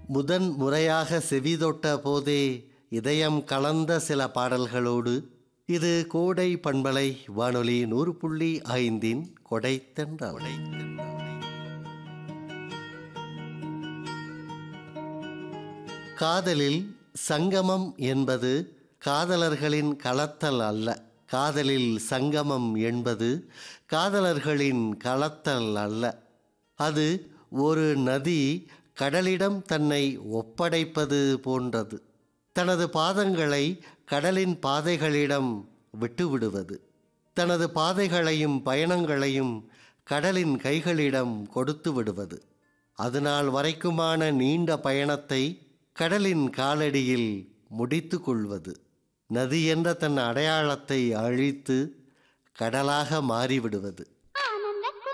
முதன் முறையாக செவிதொட்ட போதே இதயம் கலந்த சில பாடல்களோடு இது கோடை பண்பலை வானொலி நூறு புள்ளி ஐந்தின் கொடை தென்றல் காதலில் சங்கமம் என்பது காதலர்களின் கலத்தல் அல்ல காதலில் சங்கமம் என்பது காதலர்களின் கலத்தல் அல்ல அது ஒரு நதி கடலிடம் தன்னை ஒப்படைப்பது போன்றது தனது பாதங்களை கடலின் பாதைகளிடம் விட்டுவிடுவது தனது பாதைகளையும் பயணங்களையும் கடலின் கைகளிடம் கொடுத்து விடுவது அதுநாள் வரைக்குமான நீண்ட பயணத்தை கடலின் காலடியில் முடித்து கொள்வது நதி என்ற தன் அடையாளத்தை அழித்து கடலாக மாறிவிடுவது